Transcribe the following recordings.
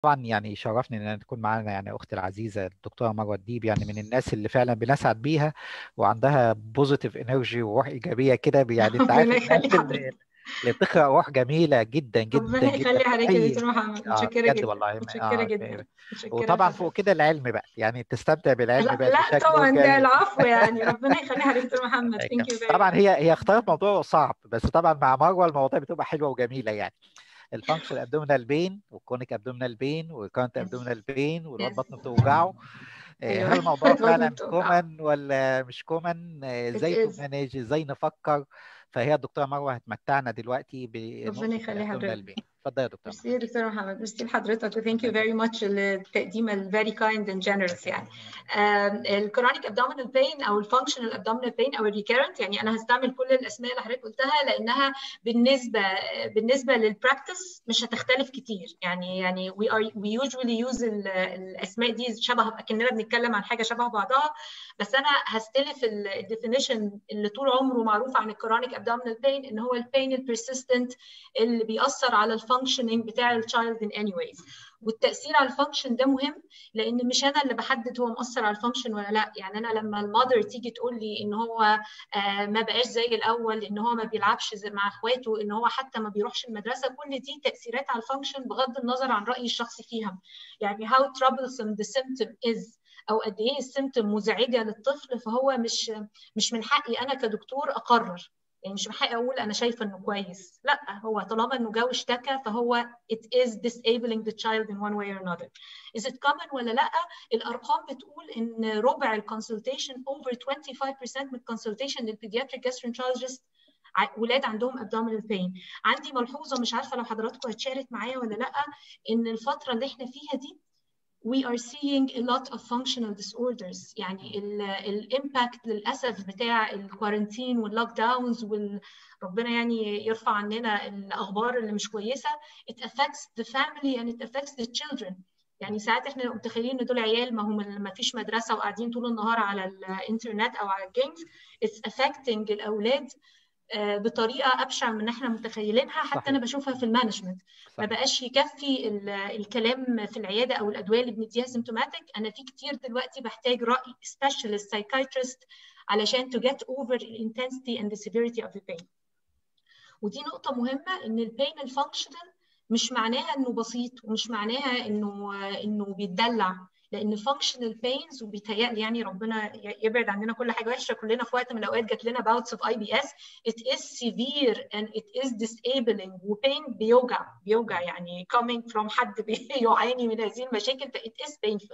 طبعا يعني شرفني ان تكون معانا يعني اختي العزيزه الدكتوره مروه الديب يعني من الناس اللي فعلا بنسعد بيها وعندها بوزيتيف انرجي وروح ايجابيه كده يعني انت عارف ربنا الناس يخلي اللي حضرتك اللي بتقرا روح جميله جدا جدا ربنا جدا يخلي حضرتك يا اي دكتور محمد اه متشكرة بجد جدا والله متشكرة اه جدا متشكرة وطبعا فوق لحضرتك كده العلم بقى يعني تستمتع بالعلم لا بقى لا بشكل طبعا ده جميل العفو يعني ربنا يخلي حضرتك دكتور محمد الله ثانك يكرمك يو فيري طبعا ماتش هي هي اختارت موضوع صعب بس طبعا مع مروه المواضيع بتبقى حلوه وجميله يعني الفانكشن ابدومينال بين والكونيك ابدومينال بين والكارنت ابدومينال بين والواد يس بطنه بتوجعه آه، ايوه هل الموضوع البطن فعلا بتوجع كومن ولا مش كومن it ازاي تو is مانج ازاي نفكر فهي الدكتوره مروه هتمتعنا دلوقتي ربنا بنقطه يخلي الابدومينال حضرتك بين اتفضل يا دكتوره ميرسي يا دكتور محمد ميرسي لحضرتك و thank الله you very يكرمك much للتقديم ال very kind and الله generous يعني يكرمك ال chronic abdominal pain او ال functional abdominal pain او ال recurrent يعني انا هستعمل كل الاسماء اللي حضرتك قلتها لانها بالنسبه بالنسبه للبراكتس مش هتختلف كتير يعني يعني we are we usually use ال- الاسماء دي شبه اكننا بنتكلم عن حاجه شبه بعضها بس انا هستلف الديفينيشن اللي طول عمره معروف عن الكرونيك abdominal pain ان هو البين البيرسيستنت اللي بيأثر على الفانكشننج بتاع التشايلد in any ways والتأثير على الفانكشن ده مهم لأن مش أنا اللي بحدد هو مؤثر على الفانكشن ولا لا يعني أنا لما المادر تيجي تقول لي إن هو آه ما بقاش زي الأول إن هو ما بيلعبش زي مع إخواته إن هو حتى ما بيروحش المدرسة كل دي تأثيرات على الفانكشن بغض النظر عن رأيي الشخصي فيها يعني how troublesome the symptom is او قد ايه السيمتوم مزعجه للطفل فهو مش مش من حقي انا كدكتور اقرر يعني مش من حقي اقول انا شايفه انه كويس لا هو طالما انه جو اشتكى فهو it is disabling the child in one way or another is it common ولا لا الارقام بتقول ان ربع الكونسلتيشن over 25% من الكونسلتيشن للبيدياتريك gastroenterologist ولاد عندهم abdominal pain عندي ملحوظه مش عارفه لو حضراتكم هتشارك معايا ولا لا ان الفتره اللي احنا فيها دي we are seeing a lot of functional disorders يعني الامباكت للاسف بتاع الكوارنتين واللوك داونز ربنا يعني يرفع عننا الاخبار اللي مش كويسه it affects the family and it affects the children يعني ساعات احنا متخيلين ان دول عيال ما هم ما فيش مدرسه وقاعدين طول النهار على الانترنت او على الجيمز it's affecting الاولاد بطريقه ابشع من احنا متخيلينها حتى صحيح. انا بشوفها في المانجمنت ما صحيح. بقاش يكفي الكلام في العياده او الادويه اللي بنديها سيمتوماتيك انا في كتير دلوقتي بحتاج راي سبيشالست سايكايترست علشان to get over the intensity and the severity of the pain ودي نقطه مهمه ان البين الفانكشنال مش معناها انه بسيط ومش معناها انه انه بيتدلع لان functional pains وبيتهيألي يعني ربنا يبعد عننا كل حاجه وحشه كلنا في وقت من الاوقات جات لنا bouts of IBS it is severe and it is disabling وبين بيوجع بيوجع يعني coming from حد بيعاني من هذه المشاكل ف it is painful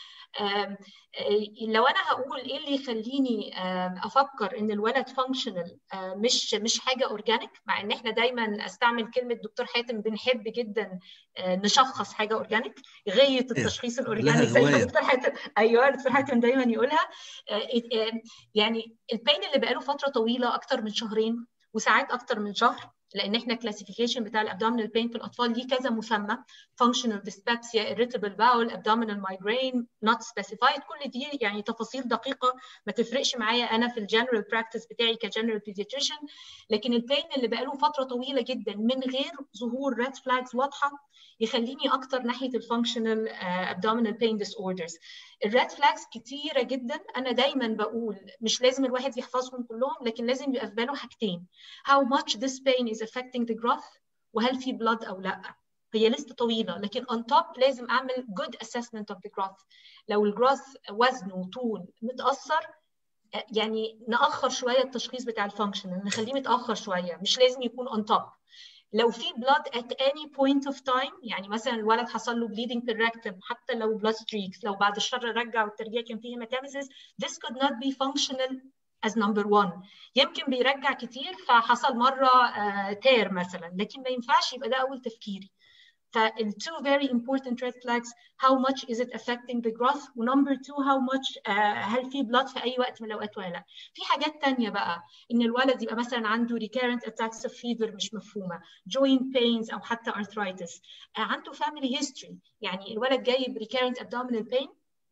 لو انا هقول ايه اللي يخليني افكر ان الولد فانكشنال مش مش حاجه اورجانيك مع ان احنا دايما استعمل كلمه دكتور حاتم بنحب جدا نشخص حاجه اورجانيك غايه التشخيص الاورجانيك زي ما دكتور حاتم ايوه دكتور حاتم دايما يقولها يعني البين اللي بقاله فتره طويله اكتر من شهرين وساعات اكتر من شهر لان احنا كلاسيفيكيشن بتاع الابدومينال بين في الاطفال ليه كذا مسمى functional dyspepsia irritable bowel abdominal migraine not specified كل دي يعني تفاصيل دقيقه ما تفرقش معايا انا في الجنرال براكتس بتاعي كجنرال بيدياتريشن لكن البين اللي بقاله فتره طويله جدا من غير ظهور ريد فلاجز واضحه يخليني اكتر ناحيه الفانكشنال abdominal pain disorders الريد فلاجز كتيره جدا انا دايما بقول مش لازم الواحد يحفظهم كلهم لكن لازم يبقى في باله حاجتين how much this pain is affecting the growth وهل في blood او لا هي لسه طويله لكن on top لازم اعمل good assessment of the growth لو الجروث وزنه وطول متاثر يعني ناخر شويه التشخيص بتاع الفانكشن نخليه متاخر شويه مش لازم يكون on top لو في blood at any point of time يعني مثلا الولد حصل له bleeding في الركتم حتى لو blood streaks لو بعد الشر رجع والترجيع كان فيه hematemesis this could not be functional as number one يمكن بيرجع كتير فحصل مرة uh, تير مثلا لكن ما ينفعش يبقى ده أول تفكيري فال two very important red flags how much is it affecting the growth ونمبر two how much uh, هل في blood في أي وقت من الأوقات ولا لا في حاجات تانية بقى إن الولد يبقى مثلا عنده recurrent attacks of fever مش مفهومة joint pains أو حتى arthritis uh, عنده family history يعني الولد جاي ب recurrent abdominal pain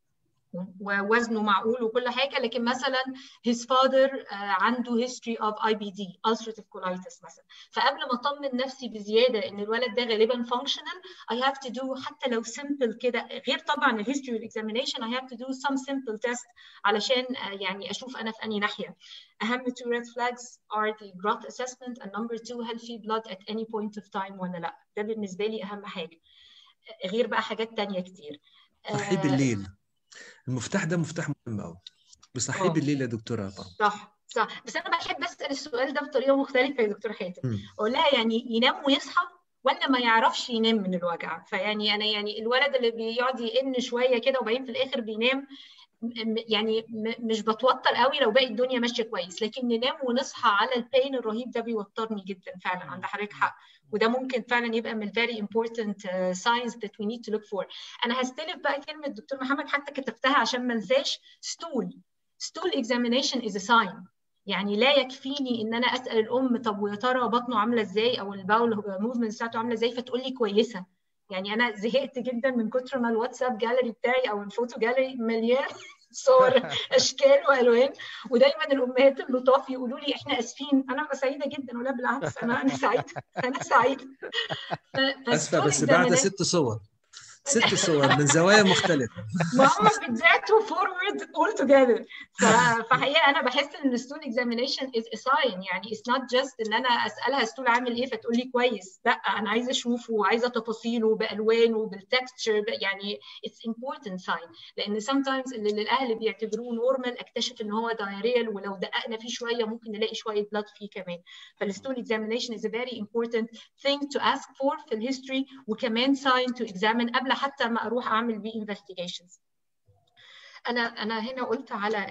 ووزنه معقول وكل حاجه لكن مثلا his father uh, عنده history of IBD ulcerative colitis مثلا فقبل ما اطمن نفسي بزياده ان الولد ده غالبا functional I have to do حتى لو simple كده غير طبعا الهيستوري والاكزامينيشن I have to do some simple test علشان uh, يعني اشوف انا في انهي ناحيه اهم two red flags are the growth assessment and number two هل في blood at any point of time ولا لا ده بالنسبه لي اهم حاجه غير بقى حاجات تانية كتير صحي بالليل المفتاح ده مفتاح مهم قوي بصحيه بالليل يا دكتوره طبعا صح صح بس انا بحب اسال السؤال ده بطريقه مختلفه يا دكتور حاتم اقول لها يعني ينام ويصحى ولا ما يعرفش ينام من الوجع فيعني انا يعني الولد اللي بيقعد يئن شويه كده وبعدين في الاخر بينام يعني مش بتوتر قوي لو باقي الدنيا ماشيه كويس لكن ننام ونصحى على البين الرهيب ده بيوترني جدا فعلا عند حضرتك حق وده ممكن فعلا يبقى من very important uh, signs that we need to look for انا هستلف بقى كلمه دكتور محمد حتى كتبتها عشان ما انساش stool stool examination is a sign يعني لا يكفيني ان انا اسال الام طب ويا ترى بطنه عامله ازاي او الباول موفمنت بتاعته عامله ازاي فتقول لي كويسه يعني انا زهقت جدا من كتر ما الواتساب جاليري بتاعي او الفوتو جاليري مليان صور اشكال والوان ودايما الامهات اللطاف يقولوا لي احنا اسفين انا ببقى سعيده جدا ولا بالعكس انا انا سعيده انا سعيده اسفه بس بعد ست صور ست صور من زوايا مختلفه ما هم بيتذاتوا فورورد اول توجذر فحقيقه انا بحس ان الستول اكزامينيشن از ساين يعني اتس نوت جاست ان انا اسالها ستول عامل ايه فتقول لي كويس لا انا عايزه اشوفه وعايزه تفاصيله بالوانه بالتكستشر يعني اتس امبورتنت ساين لان sometimes اللي الاهل بيعتبروه نورمال اكتشف ان هو دايريال ولو دققنا فيه شويه ممكن نلاقي شويه بلاد فيه كمان فالستول اكزامينيشن از a very important thing to ask for في الهيستوري وكمان ساين to examine قبل حتى ما اروح اعمل بيه انفستيجيشنز انا انا هنا قلت على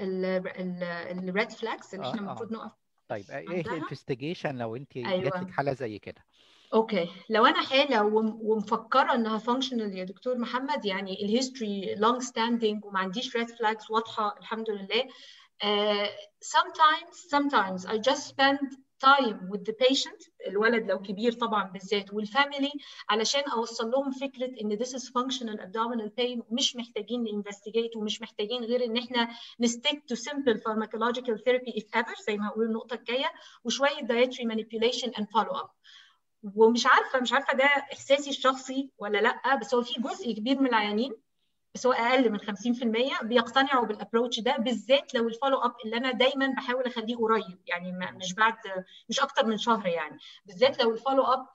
الريد فلاجز اللي احنا المفروض نقف طيب ايه الانفستيجيشن لو انت أيوة. جات لك حاله زي كده اوكي لو انا حاله ومفكره انها فانكشنال يا دكتور محمد يعني الهيستوري لونج ستاندينج وما عنديش ريد فلاجز واضحه الحمد لله uh, sometimes sometimes I just spend time with the patient الولد لو كبير طبعا بالذات والفاميلي علشان اوصل لهم فكره ان this is functional abdominal pain ومش محتاجين نinvestigate ومش محتاجين غير ان احنا نستيك to simple pharmacological therapy if ever زي ما هقول النقطه الجايه وشويه dietary manipulation and follow up ومش عارفه مش عارفه ده احساسي الشخصي ولا لا بس هو في جزء كبير من العيانين بس هو اقل من 50% بيقتنعوا بالابروتش ده بالذات لو الفولو اب اللي انا دايما بحاول اخليه قريب يعني مش بعد مش اكتر من شهر يعني بالذات لو الفولو اب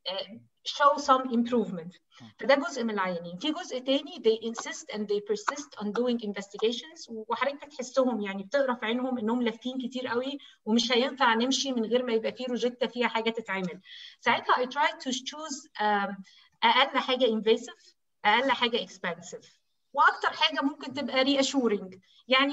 show some improvement فده جزء من العيانين في جزء تاني they insist and they persist on doing investigations وحضرتك بتحسهم يعني بتقرا في عينهم انهم لافين كتير قوي ومش هينفع نمشي من غير ما يبقى في روجيتا فيها حاجه تتعمل ساعتها I try to choose um, اقل حاجه invasive اقل حاجه expensive واكتر حاجه ممكن تبقى ري اشورنج يعني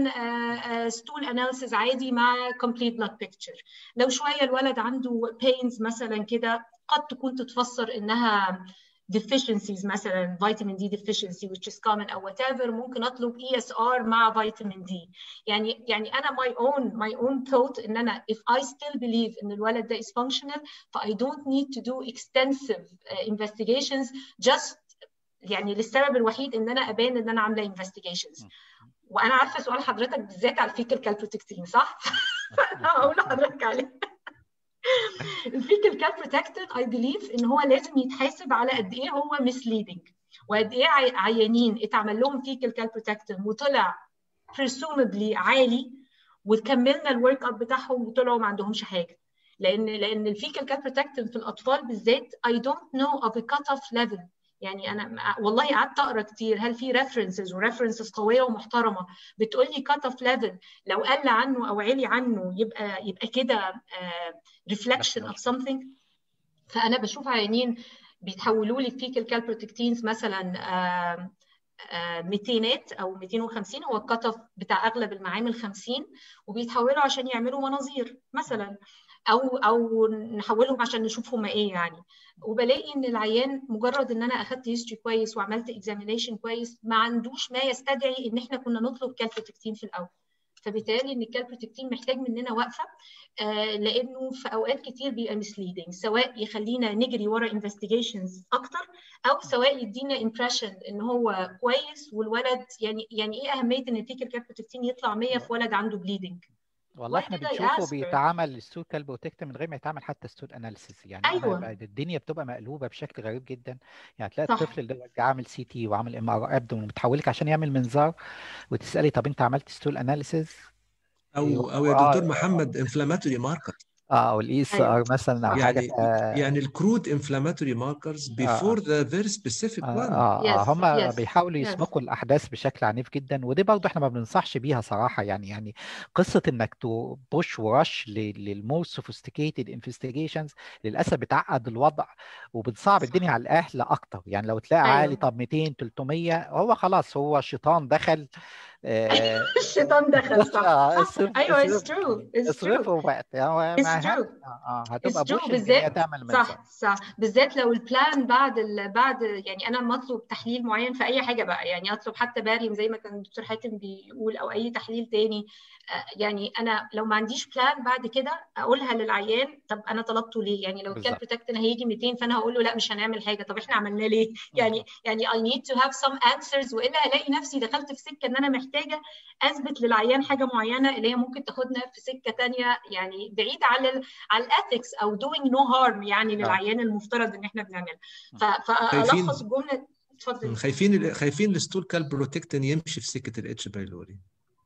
مثلا ستول اناليسيز عادي مع كومبليت بلاد بيكتشر لو شويه الولد عنده بينز مثلا كده قد تكون تتفسر انها deficiencies مثلا فيتامين دي deficiency which is common او whatever ممكن اطلب اي اس ار مع فيتامين دي يعني يعني انا my own my own thought ان انا if I still believe ان الولد ده is functional ف I don't need to do extensive uh, investigations just يعني للسبب الوحيد ان انا ابان ان انا عامله انفستيجيشنز وانا عارفه سؤال حضرتك بالذات على الفيكال كالبروتكتين صح؟ هقول لحضرتك عليه الفيكال كالبروتكتين اي بليف ان هو لازم يتحاسب على قد ايه هو مسليدنج وقد ايه عيانين اتعمل لهم فيكال كالبروتكتين وطلع presumably عالي وكملنا الورك اب بتاعهم وطلعوا ما عندهمش حاجه لان لان الفيكال كالبروتكتين في الاطفال بالذات I don't know of a cut off level يعني انا والله قعدت اقرا كتير هل في ريفرنسز وريفرنسز قويه ومحترمه بتقول لي كات اوف ليفل لو قل عنه او علي عنه يبقى يبقى كده ريفلكشن اوف something فانا بشوف عيانين بيتحولوا لي فيكال كالبروتكتينز مثلا ميتينات او 250 هو الكات اوف بتاع اغلب المعامل 50 وبيتحولوا عشان يعملوا مناظير مثلا او او نحولهم عشان نشوف هما ايه يعني وبلاقي ان العيان مجرد ان انا اخدت هيستوري كويس وعملت اكزامينيشن كويس ما عندوش ما يستدعي ان احنا كنا نطلب كالفوتكتين في الاول فبالتالي ان الكالبروتكتين محتاج مننا وقفه آه لانه في اوقات كتير بيبقى مسليدنج سواء يخلينا نجري ورا انفستيجيشنز اكتر او سواء يدينا امبريشن ان هو كويس والولد يعني يعني ايه اهميه ان تيك الكالبروتكتين يطلع 100 في ولد عنده بليدنج والله احنا بنشوفه بيتعمل الستول كالبروتكت من غير ما يتعمل حتى ستول اناليسيس يعني أيوة. أنا الدنيا بتبقى مقلوبه بشكل غريب جدا يعني تلاقي الطفل ده عامل سي تي وعامل ام ار ابدومن ومتحولك عشان يعمل منظار وتسالي طب انت عملت ستول اناليسيس او او يا دكتور محمد انفلاماتوري ماركر اه او الاي اس ار مثلا او يعني حاجه يعني الكرود انفلاماتوري ماركرز بيفور ذا فيري سبيسيفيك اه, وان آه, آه Yes, هم yes, بيحاولوا yes. يسبقوا الاحداث بشكل عنيف جدا ودي برضه احنا ما بننصحش بيها صراحه يعني يعني قصه انك تبوش ورش للمور سوفيستيكيتد انفستيجيشنز للاسف بتعقد الوضع وبتصعب الدنيا على الاهل اكتر يعني لو تلاقي عالي أيوة. طب 200 300 هو خلاص هو الشيطان دخل آه الشيطان دخل صح آه، صح اصرف- ايوه it's اصرف- true it's true اصرفوا وقت هو It's ما true. اه اه هتبقى It's true. بوش ان هي بالذات- تعمل منظر صح صح بالذات لو البلان بعد ال... بعد يعني انا لما اطلب تحليل معين في اي حاجه بقى يعني اطلب حتى باريوم زي ما كان الدكتور حاتم بيقول او اي تحليل تاني آه، يعني انا لو ما عنديش بلان بعد كده اقولها للعيان طب انا طلبته ليه يعني لو الكال بالظبط. بروتكتن هيجي 200 فانا هقول له لا مش هنعمل حاجه طب احنا عملناه ليه يعني يعني I need to have some answers والا هلاقي نفسي دخلت في سكه ان انا محتاجه اثبت للعيان حاجه معينه اللي هي ممكن تاخدنا في سكه تانية يعني بعيد على ال على الاثكس او doing no harm يعني للعيان المفترض ان احنا بنعملها ف- خايفين- فالخص الجمله اتفضل خايفين خايفين الستول كالبروتكتين يمشي في سكه الاتش بايلوري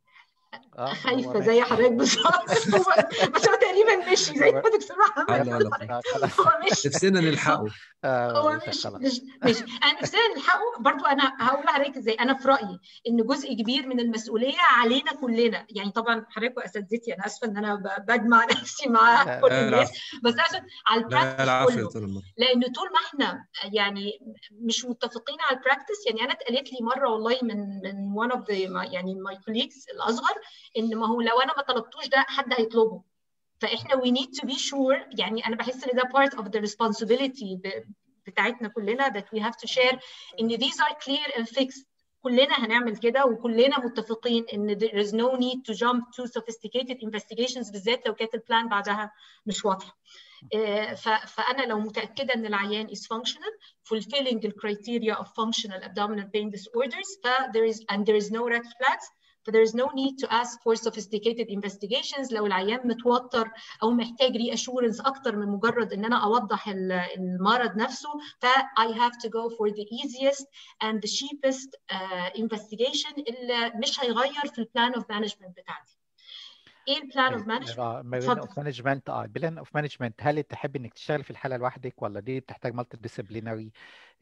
اه هو خايفه ماشي. زي حضرتك بالظبط هو- بس هو تقريبا مشي زي ما دكتور محمد لا، لا، لا. آه، خلاص هو مشي نفسنا نلحقه آه، هو ماشي، مش خلاص. مش مش انا نفسنا نلحقه برضو انا هقول لحضرتك ازاي انا في رايي ان جزء كبير من المسؤوليه علينا كلنا يعني طبعا حضرتك اساتذتي انا اسفه ان انا ب- بجمع نفسي مع لا، كل لا، الناس بس عشان على لا البراكتس العافيه كله طول الوقت لان طول ما احنا يعني مش متفقين على البراكتس يعني انا اتقالت لي مره والله من من one of the يعني my colleagues الاصغر ان ما هو لو انا ما طلبتوش ده حد هيطلبه فاحنا we need to be sure يعني انا بحس ان ده part of the responsibility ب- بتاعتنا كلنا that we have to share ان these are clear and fixed كلنا هنعمل كده وكلنا متفقين ان there is no need to jump to sophisticated investigations بالذات لو كانت البلان بعدها مش واضحه آه، ف- فانا لو متاكده ان العيان is functional fulfilling the criteria of functional abdominal pain disorders ف there is and there is no red flags ف there is no need to ask for sophisticated investigations لو العيان متوتر او محتاج reassurance اكتر من مجرد ان انا اوضح ال- المرض نفسه ف I have to go for the easiest and the cheapest uh, investigation اللي مش هيغير في البلان اوف مانجمنت بتاعتي ايه البلان اوف مانجمنت بلان اتفضل. اوف مانجمنت اه بلان اوف مانجمنت هل تحب انك تشتغل في الحاله لوحدك ولا دي بتحتاج مالتي ديسيبلينري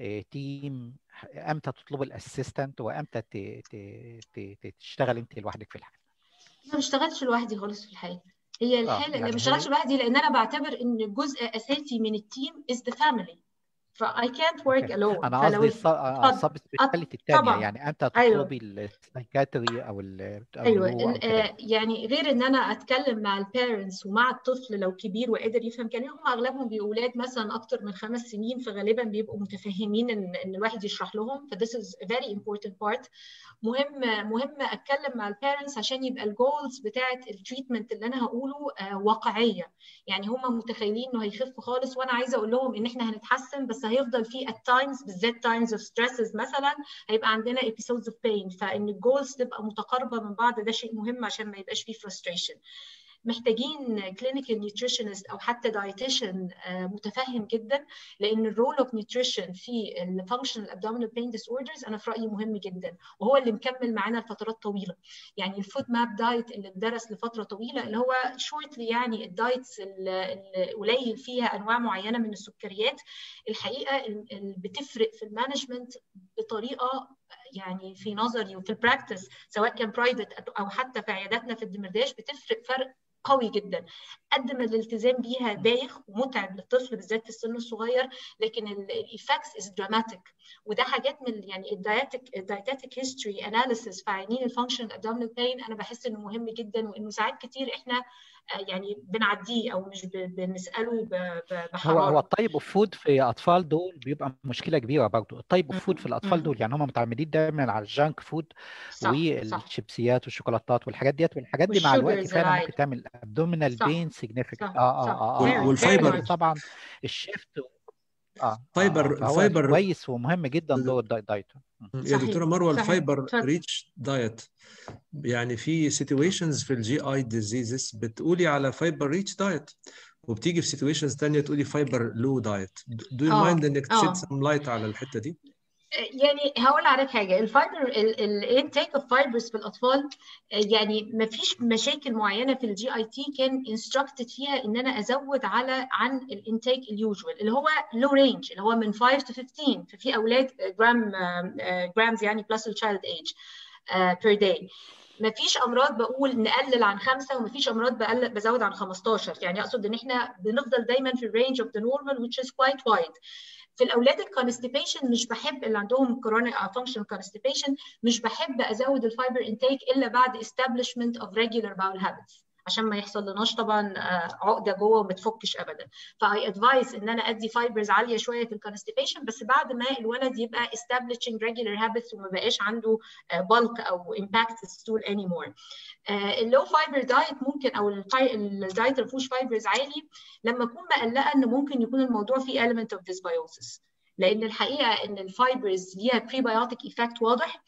تيم امتى تطلب الاسيستنت وامتى ت- ت- ت- ت- تشتغل انت لوحدك في الحاله ما بشتغلش لوحدي خالص في الحياه هي الحاله يعني اللي ما هي- بشتغلش لوحدي لان انا بعتبر ان جزء اساسي من التيم is the family ف I can't work أوكي. alone انا فلو قصدي اتفضل. السب سبيشاليتي الثانيه طبعاً. يعني امتى أيوة. تطلبي السايكاتري او ال أو ايوه النيورو أو ال- كده آه، يعني غير ان انا اتكلم مع البيرنتس ومع الطفل لو كبير وقادر يفهم كان هم اغلبهم بيبقوا اولاد مثلا اكتر من خمس سنين فغالبا بيبقوا متفهمين ان ان الواحد يشرح لهم ف this is a very important part مهم مهم اتكلم مع البيرنتس عشان يبقى الجولز بتاعه التريتمنت اللي انا هقوله آه، واقعيه يعني هم متخيلين انه هيخف خالص وانا عايزه اقول لهم ان احنا هنتحسن بس هيفضل في at times بالذات times of stresses مثلا هيبقى عندنا episodes of pain فان الجولز تبقى متقاربه من بعض ده شيء مهم عشان ما يبقاش فيه frustration محتاجين كلينيكال نيوتريشنست او حتى دايتيشن متفهم جدا لان الرول اوف نيوتريشن في الفانكشنال ابدومينال بين ديس اوردرز انا في رايي مهم جدا وهو اللي مكمل معانا لفترات طويله يعني الفود ماب دايت اللي اتدرس لفتره طويله اللي هو شورتلي يعني الدايتس اللي قليل فيها انواع معينه من السكريات الحقيقه ال- ال- بتفرق في المانجمنت بطريقه يعني في نظري وفي البراكتس سواء كان برايفت او حتى في عياداتنا في الدمرداش بتفرق فرق قوي جدا قد ما الالتزام بيها بايخ ومتعب للطفل بالذات في السن الصغير لكن الايفكتس از دراماتيك وده حاجات من يعني الدايتك الدايتاتيك هيستوري اناليسيس في عينين الفانكشن ابدومينال بين انا بحس انه مهم جدا وانه ساعات كتير احنا يعني بنعديه او مش بنساله هو هو الطيب اوف فود في اطفال دول بيبقى مشكله كبيره برضه الطيب اوف فود في الاطفال دول يعني هم متعمدين دايما على الجانك فود والشيبسيات والشوكولاتات والحاجات ديت والحاجات دي مع الوقت فعلا ممكن تعمل ابدومينال بين سيجنيفيكانت اه اه اه والفايبر طبعا الشيفت اه فايبر آه فايبر كويس ومهم جدا دور الدايت يا دكتوره مروه الفايبر ريتش دايت يعني في سيتويشنز في الجي اي ديزيزز بتقولي على فايبر ريتش دايت وبتيجي في سيتويشنز ثانيه تقولي فايبر لو دايت دو يو مايند انك تشيد سم لايت على الحته دي يعني هقول عليك حاجه الفايبر الانتيك اوف فايبرز في الاطفال يعني ما فيش مشاكل معينه في الجي اي تي كان انستراكتد فيها ان انا ازود على عن الانتيك اليوجوال اللي هو لو رينج اللي هو من 5 تو 15 ففي اولاد جرام جرامز يعني بلس التشايلد ايج بير داي ما فيش امراض بقول نقلل عن خمسه وما فيش امراض بقلل بزود عن 15 يعني اقصد ان احنا بنفضل دايما في الرينج اوف ذا نورمال which is quite wide في الاولاد الكونستيبيشن مش بحب اللي عندهم كرونيك فانكشنال كونستيبيشن مش بحب ازود الفايبر انتيك الا بعد establishment of regular bowel habits عشان ما يحصل لناش طبعا عقده جوه وما تفكش ابدا فاي ادفايس ان انا ادي فايبرز عاليه شويه في الكونستيبيشن بس بعد ما الولد يبقى establishing regular habits وما بقاش عنده bulk او impact stool anymore اللو فايبر دايت ممكن او الدايت اللي فيهوش فايبرز عالي لما اكون مقلقه ان ممكن يكون الموضوع فيه element of dysbiosis لان الحقيقه ان الفايبرز ليها بريبيوتيك ايفكت واضح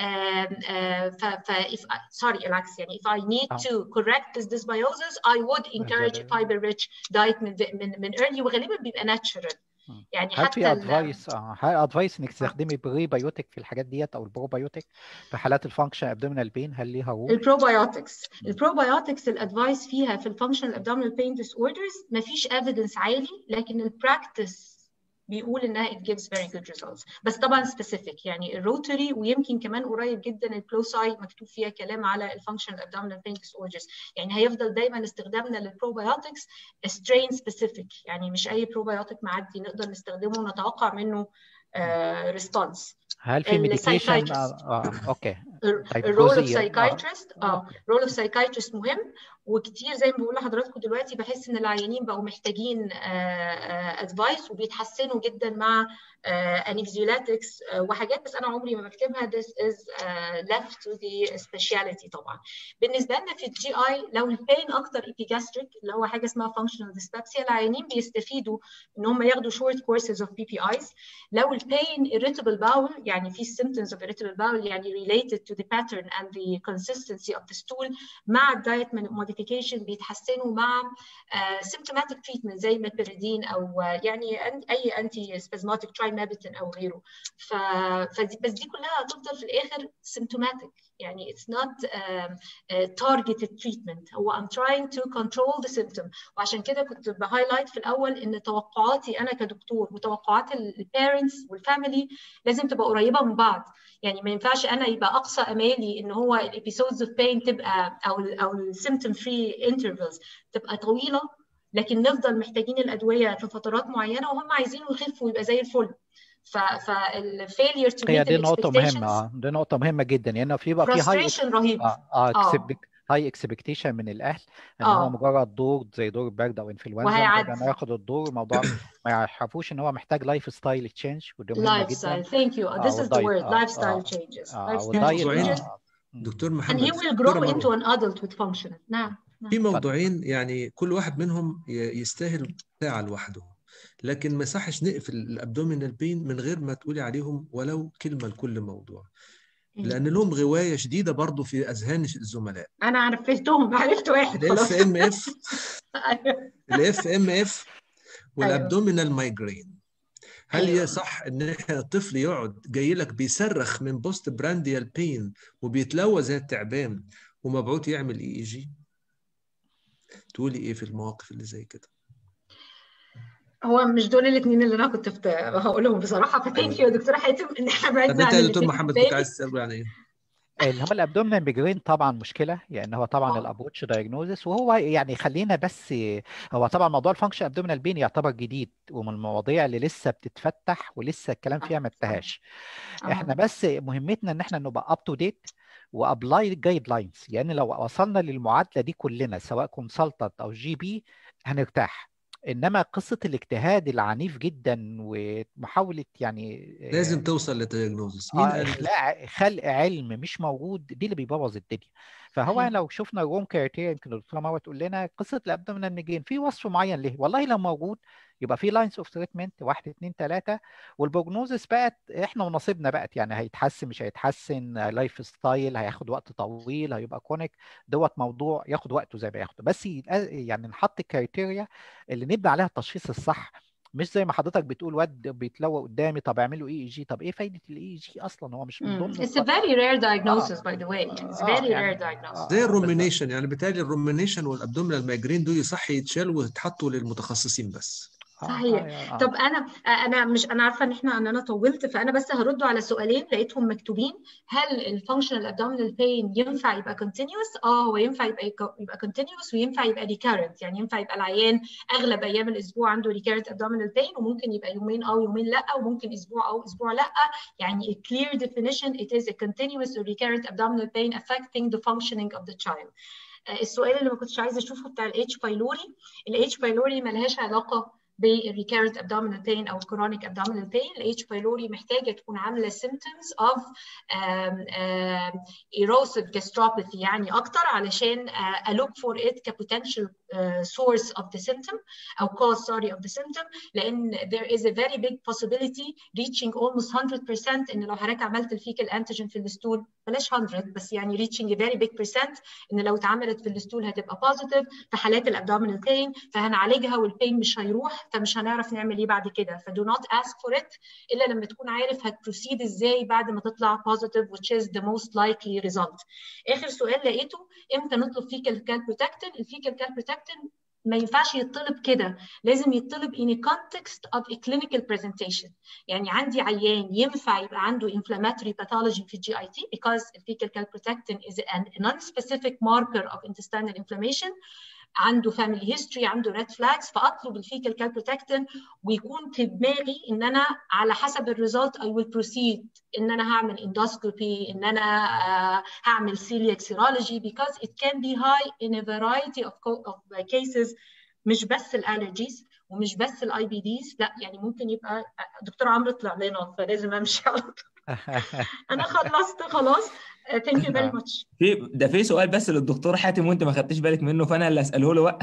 ف ف sorry العكس يعني if I need to correct this dysbiosis I would encourage fiber rich diet من من من early وغالبا بيبقى natural يعني هل حتى في ادفايس اه هل ادفايس انك تستخدمي بري بايوتيك في الحاجات ديت او البروبايوتيك في حالات الفانكشن ابدومينال بين هل ليها رول؟ البروبايوتكس البروبايوتكس الادفايس فيها في الفانكشنال ابدومينال بين ديس اوردرز مفيش ايفيدنس عالي لكن البراكتس بيقول انها it gives very good results بس طبعا specific يعني الروتري ويمكن كمان قريب جدا البلوساي مكتوب فيها كلام على الفانكشنال ابدومينال بين disorders يعني هيفضل دايما استخدامنا للبروبايوتكس strain specific يعني مش اي بروبايوتيك معدي نقدر نستخدمه ونتوقع منه ريسبونس هل في ميديكيشن آه, اه اوكي الرول اوف سايكايترست اه رول اوف سايكايترست مهم وكتير زي ما بقول لحضراتكم دلوقتي بحس ان العيانين بقوا محتاجين ادفايس وبيتحسنوا جدا مع انكزيولاتكس وحاجات بس انا عمري ما بكتبها this is uh, left to the speciality طبعا بالنسبه لنا في الجي اي لو البين اكتر epigastric اللي هو حاجه اسمها functional dyspepsia العيانين بيستفيدوا ان هم ياخدوا short courses of PPIs لو البين irritable bowel يعني في symptoms of irritable bowel يعني related to the pattern and the consistency of the stool مع الدايت modification بيتحسنوا مع uh, symptomatic treatment زي ميبريدين او uh, يعني اي انتي spasmodic ترايمابيتين او غيره ف... فدي بس دي كلها هتفضل في الاخر symptomatic يعني it's not um, uh, targeted treatment هو I'm trying to control the symptom وعشان كده كنت بهايلايت في الاول ان توقعاتي انا كدكتور وتوقعات البيرنتس والفاميلي لازم تبقى قريبه من بعض يعني ما ينفعش انا يبقى اقصى امالي ان هو الابيسودز اوف بين تبقى او ال او السيمتوم فري انترفلز تبقى طويله لكن نفضل محتاجين الادويه في فترات معينه وهم عايزينه يخف ويبقى زي الفل فالفيلير تو هي دي نقطه مهمه دي نقطه مهمه جدا لان في بقى في هاي رهيب اه, آه. هاي اكسبكتيشن من الاهل ان آه. هو مجرد دور زي دور برد او انفلونزا وهيعدي انه ياخد الدور موضوع ما يعرفوش ان هو محتاج لايف ستايل تشينج ودي مهمه لايف جدا ستايل ثانك يو this is the والدايت word اه life style اه changes اه life style والدايت موضوعين changes اه دكتور and محمد he will دكتورة grow into مروة an adult with function نعم نعم في اتفضل موضوعين يعني كل واحد منهم ي- يستاهل ساعة لوحده لكن ما يصحش نقفل الابدومينال بين من غير ما تقولي عليهم ولو كلمة لكل موضوع لان لهم غواية شديدة برضو في اذهان الزملاء انا عرفتهم عرفت واحد الاف خلاص ام اف ايوه الاف ام اف ايوه والابدومينال مايجرين هل ايوه يصح ان احنا الطفل يقعد جاي لك بيصرخ من بوست برانديال بين وبيتلوى زي التعبان ومبعوث يعمل اي اي جي تقولي ايه في المواقف اللي زي كده هو مش دول الاثنين اللي انا كنت فت... هقولهم بصراحه فثانك يو يا دكتوره حاتم ان احنا طب بعدنا انت عن يا دكتور الاثنين محمد كنت التاني عايز تساله يعني ايه اللي هم الابدومينال ميجرين طبعا مشكله لان هو طبعا اه الابروتش دايجنوزس وهو يعني خلينا بس هو طبعا موضوع الفانكشن ابدومينال بين يعتبر جديد ومن المواضيع اللي لسه بتتفتح ولسه الكلام صح فيها ما صح انتهاش احنا اه بس مهمتنا ان احنا نبقى اب تو ديت وابلاي جايد لاينز يعني لو وصلنا للمعادله دي كلنا سواء كونسلتنت او جي بي هنرتاح انما قصه الاجتهاد العنيف جدا ومحاوله يعني لازم توصل لتياجنوزس مين آه اخلاق خلق علم مش موجود دي اللي بيبوظ الدنيا فهو لو شفنا الروم كريتيريا يمكن الدكتوره مروه تقول لنا قصه الابدومينال نيجين في وصف معين ليه والله لو موجود يبقى في لاينز اوف تريتمنت واحد اثنين ثلاثه والبروجنوزس بقت احنا ونصيبنا بقت يعني هيتحسن مش هيتحسن لايف ستايل هياخد وقت طويل هيبقى كونيك دوت موضوع ياخد وقته زي ما ياخده بس يعني نحط الكريتيريا اللي نبدا عليها التشخيص الصح مش زي ما حضرتك بتقول واد بيتلوى قدامي طب اعمله اي اي جي طب ايه فايده الاي اي جي اصلا هو مش من ضمن It's a very rare diagnosis by the way It's very rare diagnosis زي الرومينيشن يعني بالتالي الرومينيشن والابدومينال مايجرين دول يصح يتشالوا ويتحطوا للمتخصصين بس صحيح طب انا انا مش انا عارفه ان احنا ان انا طولت فانا بس هرد على سؤالين لقيتهم مكتوبين هل الفانكشنال ابدومينال بين ينفع يبقى كونتينيوس اه هو ينفع يبقى يبقى كونتينيوس وينفع يبقى ريكارنت يعني ينفع يبقى العيان اغلب ايام الاسبوع عنده ريكارنت ابدومينال بين وممكن يبقى يومين او يومين لا وممكن اسبوع او اسبوع لا يعني a clear definition it is a continuous or recurrent abdominal pain affecting the functioning of the child السؤال اللي ما كنتش عايزه اشوفه بتاع الاتش بايلوري الاتش بايلوري ملهاش علاقه بالريكارنت abdominal pain او chronic abdominal pain ال H pylori محتاجه تكون عامله symptoms of um, um, erosive gastropathy يعني اكتر علشان uh, I look for it كpotential uh, source of the symptom او cause sorry of the symptom لان there is a very big possibility reaching almost 100% ان لو حضرتك عملت الفيكال انتيجين في الستول بلاش 100 بس يعني reaching a very big percent ان لو اتعملت في الستول هتبقى positive في حالات الابدومينال pain فهنعالجها والبين مش هيروح فمش هنعرف نعمل ايه بعد كده فدو not ask for it الا لما تكون عارف هتبروسيد ازاي بعد ما تطلع positive which is the most likely result اخر سؤال لقيته امتى نطلب فيكال كال بروتكتين الفيكال كال بروتكتين ما ينفعش يطلب كده لازم يطلب in a context of a clinical presentation يعني عندي عيان ينفع يبقى عنده inflammatory pathology في الجي اي تي because fecal calprotectin is a non-specific marker of intestinal inflammation عنده فاميلي هيستوري عنده ريد فلاجز فاطلب الفيكال كالبروتكتين ويكون في دماغي ان انا على حسب الريزلت اي ويل بروسيد ان انا هعمل اندوسكوبي ان انا uh, هعمل celiac serology because it can be high in a variety of, of cases مش بس الالرجيز ومش بس الاي بي ديز لا يعني ممكن يبقى دكتور عمرو طلع لنا فلازم امشي على طول انا خلصت خلاص ثانك يو فيري ماتش في ده في سؤال بس للدكتور حاتم وانت ما خدتش بالك منه فانا اللي اساله له بقى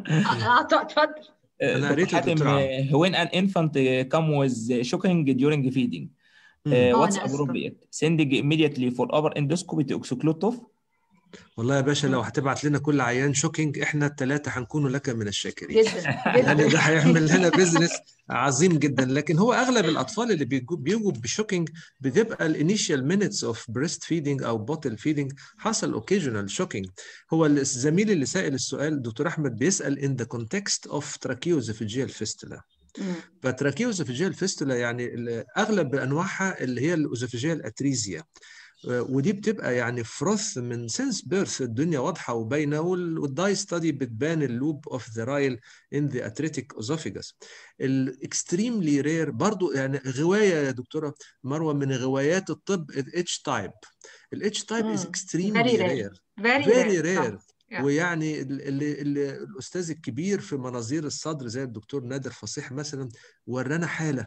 اتفضل انا قريت حاتم when an infant come with shocking during feeding uh, what's appropriate sending immediately for upper endoscopy to exclude TOF والله يا باشا لو هتبعت لنا كل عيان شوكينج احنا الثلاثه هنكون لك من الشاكرين جدا يعني ده هيعمل لنا بزنس عظيم جدا لكن هو اغلب الاطفال اللي بيجوا بشوكينج بتبقى الانيشال مينتس اوف بريست فيدنج او بوتل فيدنج حصل اوكيجنال شوكينج هو الزميل اللي سائل السؤال دكتور احمد بيسال ان ذا كونتكست اوف تراكيوزوفيجيال فيستولا فتراكيوزوفيجيال فيستولا يعني اغلب انواعها اللي هي الاوزوفيجيال اتريزيا ودي بتبقى يعني فروث من سينس بيرث الدنيا واضحه وباينه والداي ستادي بتبان اللوب اوف ذا رايل ان ذا اتريتيك اوزوفيجاس الاكستريملي رير برضو يعني غوايه يا دكتوره مروه من غوايات الطب الاتش تايب الاتش تايب از اكستريملي رير فيري رير ويعني اللي, اللي الاستاذ الكبير في مناظير الصدر زي الدكتور نادر فصيح مثلا ورانا حاله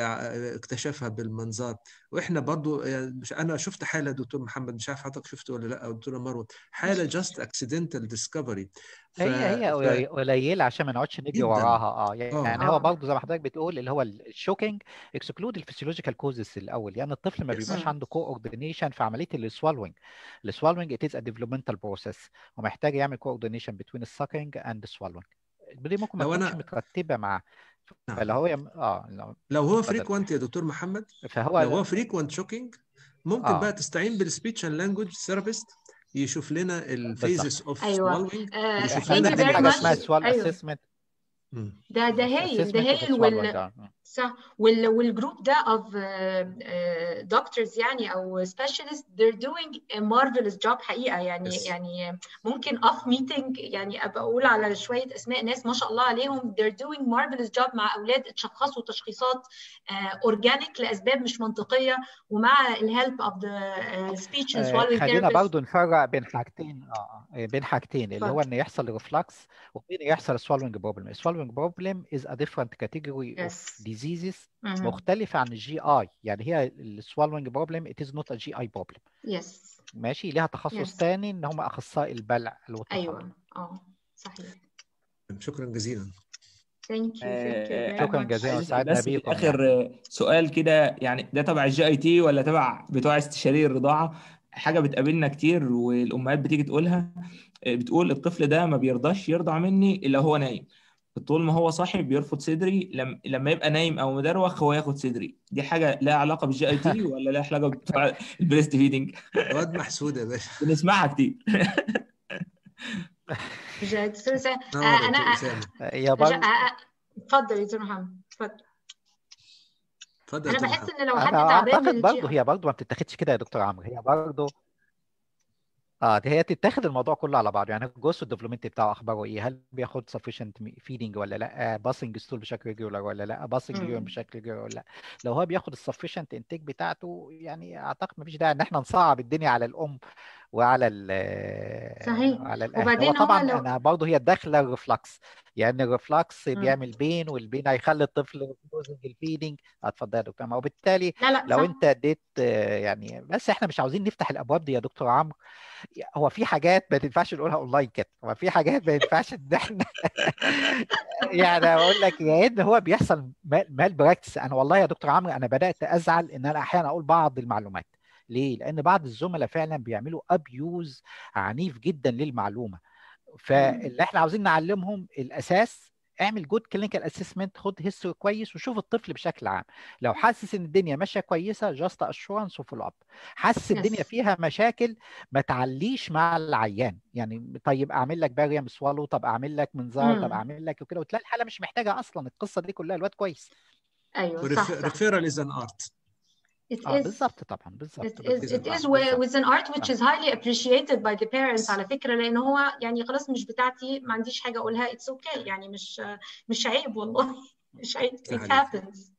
اكتشفها بالمنظار واحنا برضو مش انا شفت حاله دكتور محمد مش عارف حضرتك شفته ولا لا او دكتوره مروه حاله جاست اكسيدنتال ديسكفري ف... هي هي قليله عشان ما نقعدش نجري وراها اه يعني آه. هو برضه زي ما حضرتك بتقول اللي هو الشوكينج اكسكلود الفسيولوجيكال كوزز الاول يعني الطفل ما بيبقاش عنده كو اوردينيشن في عمليه السوالوينج السوالوينج ات از ا ديفلوبمنتال بروسيس ومحتاج يعمل كو اوردينيشن بين الساكينج اند السوالوينج دي ممكن ما تكونش أنا... مترتبه مع نعم. فلو هو يم... اه لو, لو هو فريكوانت يا دكتور محمد فهو لو هو فريكوانت شوكينج ممكن آه. بقى تستعين بالسبيتش اند لانجوج ثيرابيست يشوف لنا الفيزز اوف ايوه يشوف لنا حاجه اسمها سوال اسسمنت ده ده هايل ده هايل وال صح وال والجروب ده of uh, uh, doctors يعني او specialists they're doing a marvelous job حقيقه يعني yes. يعني ممكن off meeting يعني ابقى اقول على شويه اسماء ناس ما شاء الله عليهم they're doing marvelous job مع اولاد اتشخصوا تشخيصات اورجانيك uh, لاسباب مش منطقيه ومع الهيلب of the uh, speech and swallowing خلينا برضه نفرق بين حاجتين اه بين حاجتين اللي هو ان يحصل ريفلكس وبين يحصل swallowing problem swallowing problem is a different category yes. of diseases mm-hmm. مختلفة عن الجي اي يعني هي السوالوينج بروبلم it is not a GI problem yes. ماشي ليها تخصص yes. تاني ان هم اخصائي البلع والتخلص ايوه اه صحيح شكرا جزيلا ثانك يو شكرا جزيلا سعدنا بيكم اخر سؤال كده يعني ده تبع الجي اي تي ولا تبع بتوع استشاري الرضاعه حاجه بتقابلنا كتير والامهات بتيجي تقولها بتقول الطفل ده ما بيرضاش يرضع مني الا هو نايم طول ما هو صاحي بيرفض صدري لما لما يبقى نايم او مدروخ هو ياخد صدري دي حاجه لها علاقه بالجي اي تي ولا لها علاقه بتوع البريست فيدنج واد محسود يا باشا بنسمعها كتير انا يا برضه اتفضل يا دكتور محمد اتفضل اتفضل انا بحس ان لو حد انا تعبان اعتقد من برضه هي برضه ما بتتاخدش كده يا دكتور عمرو هي برضه اه دي هي تتاخد الموضوع كله على بعضه يعني الجزء الديفلوبمنت بتاعه اخباره ايه هل بياخد sufficient feeding ولا لا باسنج ستول بشكل ريجولار ولا لا باسنج يورين بشكل ريجولار ولا لا لو هو بياخد السفشنت انتيك بتاعته يعني اعتقد مفيش داعي ان احنا نصعب الدنيا على الام وعلى ال صحيح. على الاهل وبعدين هو هو طبعا لو- انا برضه هي الداخله الريفلكس يعني الريفلكس مم. بيعمل بين والبين هيخلي الطفل لوزنج الفيدنج اتفضل يا دكتور عمرو. وبالتالي لا لا لو صح انت اديت آه، يعني بس احنا مش عاوزين نفتح الابواب دي يا دكتور عمرو هو في حاجات ما تنفعش نقولها اونلاين كده هو في حاجات ما ينفعش ان احنا يعني اقول لك يا ان هو بيحصل مال براكتس انا والله يا دكتور عمرو انا بدات ازعل ان انا احيانا اقول بعض المعلومات ليه؟ لان بعض الزملاء فعلا بيعملوا ابيوز عنيف جدا للمعلومه فاللي احنا عاوزين نعلمهم الاساس اعمل جود كلينيكال اسسمنت خد هيستوري كويس وشوف الطفل بشكل عام لو حاسس ان الدنيا ماشيه كويسه جاست اشورنس وفولو اب حاسس الدنيا Yes. فيها مشاكل ما تعليش مع العيان يعني طيب اعمل لك باريم سوالو طب اعمل لك منظار طب مم. اعمل لك وكده وتلاقي الحاله مش محتاجه اصلا القصه دي كلها الواد كويس ايوه صح صح referral is an art it اه is بالظبط طبعا بالظبط It is, بالظبط it is بالظبط. with an art which is highly appreciated by the parents على فكرة لأن هو يعني خلاص مش بتاعتي ما عنديش حاجة أقولها it's okay يعني مش مش عيب والله مش عيب ده it حقيقي. happens